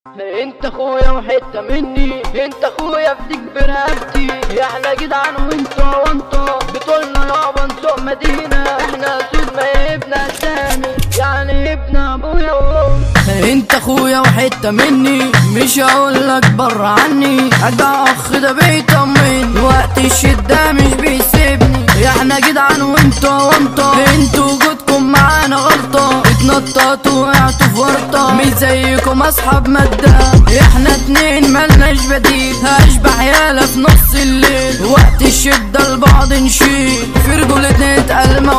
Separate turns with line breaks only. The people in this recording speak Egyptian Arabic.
انت اخويا وحته مني انت اخويا في ديك برقبتي احنا جدعان وانتوا وانتوا بتقولنا يابا انتوا مدينه احنا سود ما ابن اسامي يعني ابن ابويا وامي
انت اخويا وحته مني مش هقولك بره عني اجدع اخ ده بيطمني وقت الشده مش بيسيبني احنا جدعان وانتوا وانتوا انتوا وجودكم معانا غلطه اتنططوا وقعتوا في ورطه مش زيكم اصحاب ماده احنا اتنين ملناش بديل هشبح يالا في نص الليل وقت الشده لبعض نشيل في رجولتنا اتقل